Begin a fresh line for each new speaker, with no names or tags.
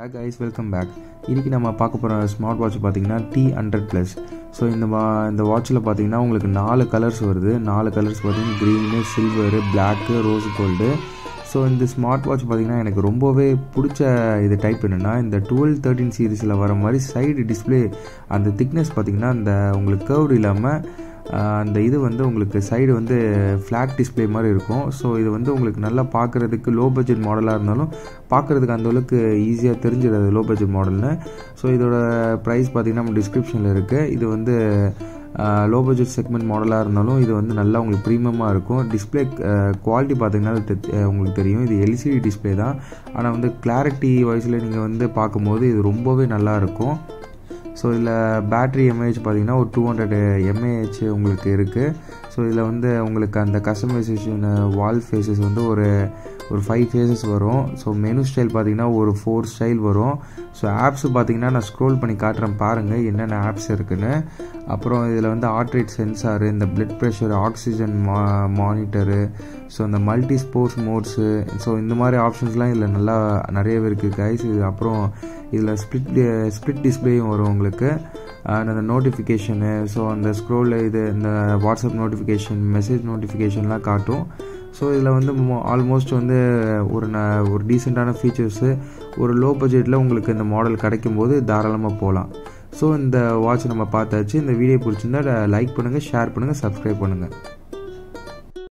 hi guys welcome back இன்றைக்கி நம்ம பார்க்க போகிற ஸ்மார்ட் வாட்ச் பார்த்தீங்கன்னா டி ஹண்ட்ரட் ப்ளஸ் ஸோ இந்த வா இந்த வாட்சில் பார்த்தீங்கன்னா உங்களுக்கு நாலு கலர்ஸ் வருது நாலு கலர்ஸ் பார்த்தீங்கன்னா green silver black rose gold so இந்த ஸ்மார்ட் வாட்ச் பார்த்தீங்கன்னா எனக்கு ரொம்பவே பிடிச்ச இது டைப் என்னென்னா இந்த டுவெல் தேர்ட்டின் சீரீஸில் வர மாதிரி சைடு டிஸ்பிளே அந்த திக்னஸ் பார்த்தீங்கன்னா அந்த உங்களுக்கு கர்வ்டு இல்லாமல் அந்த இது வந்து உங்களுக்கு சைடு வந்து ஃப்ளாட் டிஸ்பிளே மாதிரி இருக்கும் ஸோ இது வந்து உங்களுக்கு நல்லா பார்க்குறதுக்கு லோ பட்ஜெட் மாடலாக இருந்தாலும் பார்க்குறதுக்கு அந்தளவுக்கு ஈஸியாக தெரிஞ்சிடாது லோ பட்ஜெட் மாடல்னு ஸோ இதோட ப்ரைஸ் பார்த்திங்கன்னா நம்ம டிஸ்கிரிப்ஷனில் இருக்குது இது வந்து லோ பட்ஜெட் செக்மெண்ட் மாடலாக இருந்தாலும் இது வந்து நல்லா உங்களுக்கு ப்ரீமியமாக இருக்கும் டிஸ்பிளே குவாலிட்டி பார்த்திங்கன்னா உங்களுக்கு தெரியும் இது எல்சிடி டிஸ்பிளே தான் ஆனால் வந்து கிளாரிட்டி வைஸில் நீங்கள் வந்து பார்க்கும்போது இது ரொம்பவே நல்லா இருக்கும் ஸோ இதில் பேட்ரி எம்ஏஹெச் பார்த்தீங்கன்னா ஒரு டூ ஹண்ட்ரட் எம்ஏஹெச் உங்களுக்கு இருக்குது ஸோ இதில் வந்து உங்களுக்கு அந்த கஸ்டமைசேஷன் வால் ஃபேஸஸ் வந்து ஒரு ஒரு ஃபைவ் ஃபேஸஸ் வரும் ஸோ மெனு ஸ்டைல் பார்த்தீங்கன்னா ஒரு ஃபோர் ஸ்டைல் வரும் ஸோ ஆப்ஸ் பார்த்தீங்கன்னா நான் ஸ்க்ரோல் பண்ணி காட்டுறேன் பாருங்கள் என்னென்ன ஆப்ஸ் இருக்குன்னு அப்புறம் இதில் வந்து ஹார்ட் ரேட் சென்சாரு இந்த பிளட் ப்ரெஷர் ஆக்சிஜன் மா மானிட்டரு ஸோ இந்த மல்டி ஸ்போர்ட்ஸ் மோட்ஸு ஸோ இந்த மாதிரி ஆப்ஷன்ஸ்லாம் இதில் நல்லா நிறையவே இருக்குது கைஸ் இது அப்புறம் இதில் ஸ்ப்ளிட் ஸ்ப்ளிட் டிஸ்பிளேயும் வரும் உங்களுக்கு அண்ட் அந்த நோட்டிஃபிகேஷனு ஸோ அந்த ஸ்க்ரோல் இது இந்த வாட்ஸ்அப் நோட்டிஃபிகேஷன் மெசேஜ் நோட்டிஃபிகேஷன்லாம் காட்டும் ஸோ இதில் வந்து ஆல்மோஸ்ட் வந்து ஒரு ந ஒரு டீசெண்டான ஃபீச்சர்ஸு ஒரு லோ பட்ஜெட்டில் உங்களுக்கு இந்த மாடல் கிடைக்கும் போது தாராளமாக போகலாம் ஸோ இந்த வாட்ச் நம்ம பார்த்தாச்சு இந்த வீடியோ பிடிச்சிருந்தா லைக் பண்ணுங்கள் ஷேர் பண்ணுங்கள் சப்ஸ்கிரைப் பண்ணுங்கள்